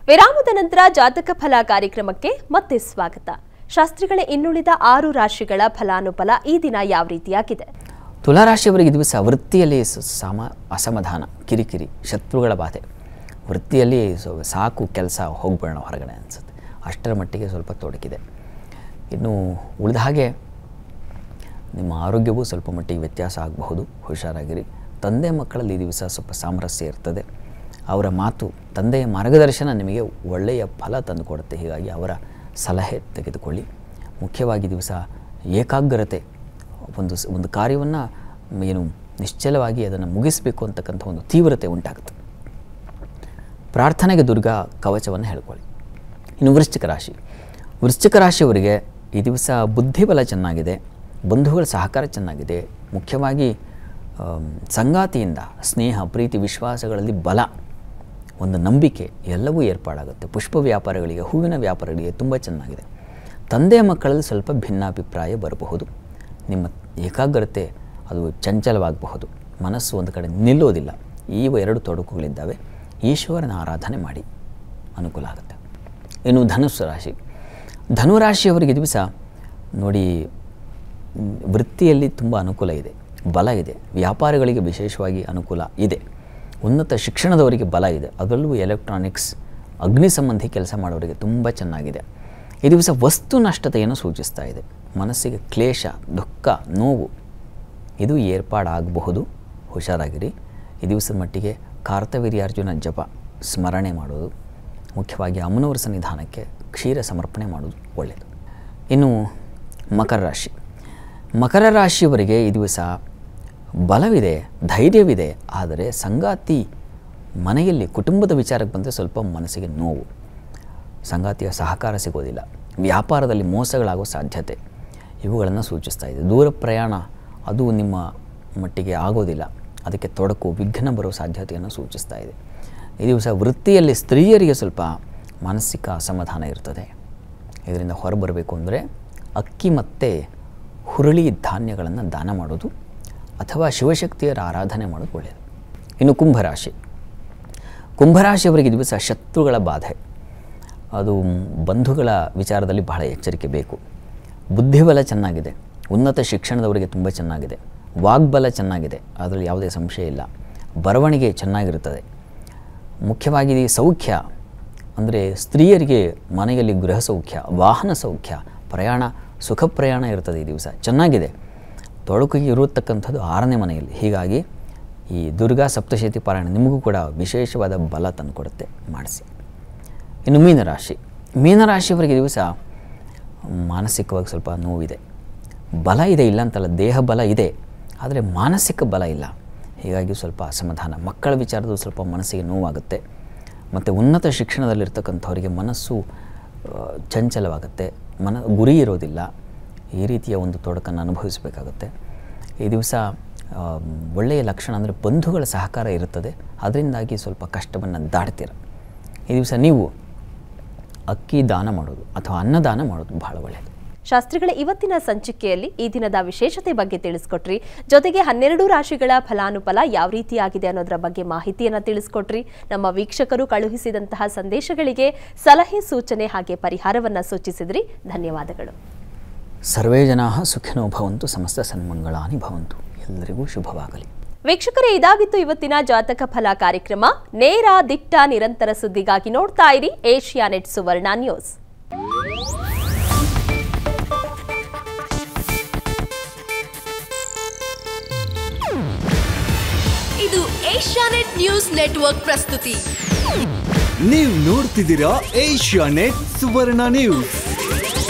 ವಿರಾಮದ ನಂತರ ಜಾತಕ ಫಲ ಕಾರ್ಯಕ್ರಮಕ್ಕೆ ಮತ್ತೆ ಸ್ವಾಗತ ಶಾಸ್ತ್ರಿಗಳೇ ಇನ್ನುಳಿದ ಆರು ರಾಶಿಗಳ ಫಲಾನುಫಲ ಈ ದಿನ ಯಾವ ರೀತಿಯಾಗಿದೆ ತುಲಾರಾಶಿಯವರಿಗೆ ದಿವಸ ವೃತ್ತಿಯಲ್ಲಿ ಸ- ಸಮ ಅಸಮಾಧಾನ ಕಿರಿಕಿರಿ ಶತ್ರುಗಳ ಬಾಧೆ ವೃತ್ತಿಯಲ್ಲಿ ಸೊ- ಸಾಕು ಕೆಲಸ ಹೋಗ್ಬೇಡ ಹೊರಗಡೆ ಅನಿಸುತ್ತೆ ಅಷ್ಟರ ಮಟ್ಟಿಗೆ ಸ್ವಲ್ಪ ತೊಡಕಿದೆ ಇನ್ನು ಉಳಿದ ಹಾಗೆ ನಿಮ್ಮ ಆರೋಗ್ಯವೂ ಸ್ವಲ್ಪ ಮಟ್ಟಿಗೆ ವ್ಯತ್ಯಾಸ ಆಗಬಹುದು ಹುಷಾರಾಗಿರಿ ತಂದೆ ಮಕ್ಕಳಲ್ಲಿ ಈ ದಿವಸ ಸ್ವಲ್ಪ ಸಾಮರಸ್ಯ ಇರ್ತದೆ ಅವರ ಮಾತು ತಂದೆಯ ಮಾರ್ಗದರ್ಶನ ನಿಮಗೆ ಒಳ್ಳೆಯ ಫಲ ತಂದುಕೊಡುತ್ತೆ ಹೀಗಾಗಿ ಅವರ ಸಲಹೆ ತೆಗೆದುಕೊಳ್ಳಿ ಮುಖ್ಯವಾಗಿ ಈ ದಿವಸ ಏಕಾಗ್ರತೆ ಒಂದು ಸ- ಒಂದು ಕಾರ್ಯವನ್ನು ಏನು ನಿಶ್ಚಲವಾಗಿ ಅದನ್ನು ಮುಗಿಸಬೇಕು ಅಂತಕ್ಕಂಥ ಒಂದು ತೀವ್ರತೆ ಉಂಟಾಗುತ್ತೆ ಪ್ರಾರ್ಥನೆಗೆ ದುರ್ಗಾ ಕವಚವನ್ನು ಹೇಳ್ಕೊಳ್ಳಿ ಇನ್ನು ವೃಶ್ಚಿಕ ರಾಶಿ ವೃಶ್ಚಿಕ ರಾಶಿಯವರಿಗೆ ಈ ದಿವಸ ಬುದ್ಧಿಬಲ ಚೆನ್ನಾಗಿದೆ ಬಂಧುಗಳ ಸಹಕಾರ ಚೆನ್ನಾಗಿದೆ ಮುಖ್ಯವಾಗಿ ಆಮ್, ಸಂಗಾತಿಯಿಂದ ಸ್ನೇಹ ಪ್ರೀತಿ ವಿಶ್ವಾಸಗಳಲ್ಲಿ ಬಲ ಒಂದು ನಂಬಿಕೆ ಎಲ್ಲವೂ ಏರ್ಪಾಡಾಗುತ್ತೆ ಪುಷ್ಪ ವ್ಯಾಪಾರಗಳಿಗೆ ಹೂವಿನ ವ್ಯಾಪಾರಗಳಿಗೆ ತುಂಬ ಚೆನ್ನಾಗಿದೆ ತಂದೆಯ ಮಕ್ಕಳಲ್ಲಿ ಸ್ವಲ್ಪ ಭಿನ್ನಾಭಿಪ್ರಾಯ ಬರಬಹುದು ನಿಮ್ಮ ಏಕಾಗ್ರತೆ ಅದು ಚಂಚಲವಾಗಬಹುದು ಮನಸ್ಸು ಒಂದು ಕಡೆ ನಿಲ್ಲೋದಿಲ್ಲ ಈ ಎರಡು ತೊಡಕುಗಳಿದ್ದಾವೆ ಈಶ್ವರನ ಆರಾಧನೆ ಮಾಡಿ ಅನುಕೂಲ ಆಗುತ್ತೆ ಇನ್ನು ಧನುಸ್ಸು ರಾಶಿ ಧನುರಾಶಿಯವರಿಗೆ ದಿವಸ ನೋಡಿ ಮ್, ವೃತ್ತಿಯಲ್ಲಿ ತುಂಬ ಅನುಕೂಲ ಇದೆ ಬಲ ಇದೆ ವ್ಯಾಪಾರಿಗಳಿಗೆ ವಿಶೇಷವಾಗಿ ಅನುಕೂಲ ಇದೆ ಉನ್ನತ ಶಿಕ್ಷಣದವರಿಗೆ ಬಲ ಇದೆ ಅದರಲ್ಲೂ ಎಲೆಕ್ಟ್ರಾನಿಕ್ಸ್ ಅಗ್ನಿ ಸಂಬಂಧಿ ಕೆಲಸ ಮಾಡೋರಿಗೆ ತುಂಬ ಚೆನ್ನಾಗಿದೆ ಈ ದಿವಸ ವಸ್ತು ನಷ್ಟತೆಯನ್ನು ಸೂಚಿಸ್ತಾ ಇದೆ ಮನಸ್ಸಿಗೆ ಕ್ಲೇಶ ದುಃಖ ನೋವು ಇದು ಏರ್ಪಾಡಾಗಬಹುದು ಹುಷಾರಾಗಿರಿ ಈ ದಿವಸದ ಮಟ್ಟಿಗೆ ಕಾರ್ತವೀರ್ಯಾರ್ಜುನ ಜಪ ಸ್ಮರಣೆ ಮಾಡೋದು ಮುಖ್ಯವಾಗಿ ಅಮ್ಮನವರ ಸನ್ನಿಧಾನಕ್ಕೆ ಕ್ಷೀರ ಸಮರ್ಪಣೆ ಮಾಡೋದು ಒಳ್ಳೆಯದು ಇನ್ನು ಮಕರ ರಾಶಿ ಮಕರ ರಾಶಿಯವರಿಗೆ ಈ ದಿವಸ ಬಲವಿದೆ ಧೈರ್ಯವಿದೆ ಆದರೆ ಸಂಗಾತಿ ಮನೆಯಲ್ಲಿ ಕುಟುಂಬದ ವಿಚಾರಕ್ಕೆ ಬಂದರೆ ಸ್ವಲ್ಪ ಮನಸ್ಸಿಗೆ ನೋವು ಸಂಗಾತಿಯ ಸಹಕಾರ ಸಿಗೋದಿಲ್ಲ ವ್ಯಾಪಾರದಲ್ಲಿ ಮೋಸಗಳಾಗೋ ಸಾಧ್ಯತೆ ಇವುಗಳನ್ನು ಸೂಚಿಸ್ತಾ ಇದೆ ದೂರ ಪ್ರಯಾಣ ಅದು ನಿಮ್ಮ ಮಟ್ಟಿಗೆ ಆಗೋದಿಲ್ಲ ಅದಕ್ಕೆ ತೊಡಕು ವಿಘ್ನ ಬರೋ ಸಾಧ್ಯತೆಯನ್ನು ಸೂಚಿಸ್ತಾ ಇದೆ ಈ ದಿವಸ ವೃತ್ತಿಯಲ್ಲಿ ಸ್ತ್ರೀಯರಿಗೆ ಸ್ವಲ್ಪ ಮಾನಸಿಕ ಅಸಮಾಧಾನ ಇರ್ತದೆ ಇದರಿಂದ ಹೊರಬರಬೇಕು ಅಂದರೆ ಅಕ್ಕಿ ಮತ್ತು ಹುರುಳಿ ಧಾನ್ಯಗಳನ್ನು ದಾನ ಮಾಡೋದು ಅಥವಾ ಶಿವಶಕ್ತಿಯರ ಆರಾಧನೆ ಮಾಡೋದು ಒಳ್ಳೆಯದು ಇನ್ನು ಕುಂಭರಾಶಿ ಕುಂಭರಾಶಿಯವರಿಗೆ ಈ ದಿವಸ ಶತ್ರುಗಳ ಬಾಧೆ ಅದು ಬಂಧುಗಳ ವಿಚಾರದಲ್ಲಿ ಬಹಳ ಎಚ್ಚರಿಕೆ ಬೇಕು ಬುದ್ಧಿಬಲ ಚೆನ್ನಾಗಿದೆ ಉನ್ನತ ಶಿಕ್ಷಣದವರಿಗೆ ತುಂಬ ಚೆನ್ನಾಗಿದೆ ವಾಗ್ಬಲ ಚೆನ್ನಾಗಿದೆ ಅದರಲ್ಲಿ ಯಾವುದೇ ಸಂಶಯ ಇಲ್ಲ ಬರವಣಿಗೆ ಚೆನ್ನಾಗಿರುತ್ತದೆ ಮುಖ್ಯವಾಗಿ ಈ ಸೌಖ್ಯ ಅಂದರೆ ಸ್ತ್ರೀಯರಿಗೆ ಮನೆಯಲ್ಲಿ ಗೃಹ ಸೌಖ್ಯ ವಾಹನ ಸೌಖ್ಯ ಪ್ರಯಾಣ ಸುಖ ಪ್ರಯಾಣ ಇರ್ತದೆ ಈ ದಿವಸ ಚೆನ್ನಾಗಿದೆ ತೊಡಕಿಗೆ ಇರತಕ್ಕಂಥದ್ದು ಆರನೇ ಮನೆಯಲ್ಲಿ ಹೀಗಾಗಿ ಈ ದುರ್ಗಾ ಸಪ್ತಶತಿ ಪಾರಾಯಣ ನಿಮಗೂ ಕೂಡ ವಿಶೇಷವಾದ ಬಲ ತಂದುಕೊಡುತ್ತೆ ಮಾಡಿಸಿ ಇನ್ನು ಮೀನರಾಶಿ ಮೀನರಾಶಿಯವರಿಗೆ ಈ ದಿವಸ ಮಾನಸಿಕವಾಗಿ ಸ್ವಲ್ಪ ನೋವಿದೆ ಬಲ ಇದೆ ಇಲ್ಲ ಅಂತಲ್ಲ ದೇಹ ಬಲ ಇದೆ ಆದರೆ ಮಾನಸಿಕ ಬಲ ಇಲ್ಲ ಹೀಗಾಗಿ ಸ್ವಲ್ಪ ಅಸಮಾಧಾನ ಮಕ್ಕಳ ವಿಚಾರದ್ದು ಸ್ವಲ್ಪ ಮನಸ್ಸಿಗೆ ನೋವಾಗುತ್ತೆ ಮತ್ತು ಉನ್ನತ ಶಿಕ್ಷಣದಲ್ಲಿರ್ತಕ್ಕಂಥವರಿಗೆ ಮನಸ್ಸು ಆ, ಚಂಚಲವಾಗುತ್ತೆ ಮನ ಗುರಿ ಇರೋದಿಲ್ಲ ಈ ರೀತಿಯ ಒಂದು ತೊಡಕನ್ನು ಅನುಭವಿಸಬೇಕಾಗುತ್ತೆ ಈ ದಿವಸ ಆ, ಒಳ್ಳೆಯ ಲಕ್ಷಣ ಅಂದರೆ ಬಂಧುಗಳ ಸಹಕಾರ ಇರುತ್ತದೆ ಅದರಿಂದಾಗಿ ಸ್ವಲ್ಪ ಕಷ್ಟವನ್ನು ದಾಟ್ತೀರ ಈ ದಿವಸ ನೀವು ಅಕ್ಕಿ ದಾನ ಮಾಡೋದು ಅಥವಾ ಅನ್ನದಾನ ಮಾಡೋದು ಬಹಳ ಒಳ್ಳೆಯದು ಶಾಸ್ತ್ರಿಗಳ ಇವತ್ತಿನ ಸಂಚಿಕೆಯಲ್ಲಿ ಈ ದಿನದ ವಿಶೇಷತೆ ಬಗ್ಗೆ ತಿಳಿಸ್ಕೊಟ್ರಿ ಜೊತೆಗೆ ಹನ್ನೆರಡು ರಾಶಿಗಳ ಫಲಾನುಫಲ ಯಾವ ರೀತಿಯಾಗಿದೆ ಅನ್ನೋದರ ಬಗ್ಗೆ ಮಾಹಿತಿಯನ್ನ ತಿಳಿಸ್ಕೊಟ್ರಿ ನಮ್ಮ ವೀಕ್ಷಕರು ಕಳುಹಿಸಿದಂತಹ ಸಂದೇಶಗಳಿಗೆ ಸಲಹೆ ಸೂಚನೆ ಹಾಗೆ ಪರಿಹಾರವನ್ನ ಸೂಚಿಸಿದ್ರಿ ಧನ್ಯವಾದಗಳು ಸರ್ವೇ ಜನಾ ಸುಖಿನೋ ಭವಂತು ಸಮಸ್ತ ಸನ್ಮಂಗಳಾನಿ ಭವಂತು ಎಲ್ಲರಿಗೂ ಶುಭವಾಗಲಿ ವೀಕ್ಷಕರೇ ಇದಾಗಿತ್ತು ಇವತ್ತಿನ ಜಾತಕ ಫಲ ಕಾರ್ಯಕ್ರಮ ನೇರ ದಿಟ್ಟ ನಿರಂತರ ಸುದ್ದಿಗಾಗಿ ನೋಡ್ತಾ ಇರಿ ಏಷ್ಯಾ ನೆಟ್ ಸುವರ್ಣ ನ್ಯೂಸ್ ಇದು ಏಷ್ಯಾನೆಟ್ ನ್ಯೂಸ್ ನೆಟ್ವರ್ಕ್ ಪ್ರಸ್ತುತಿ ನೀವು ನೋಡ್ತಿದ್ದೀರಾ ಏಷ್ಯಾ ನೆಟ್ ಸುವರ್ಣ ನ್ಯೂಸ್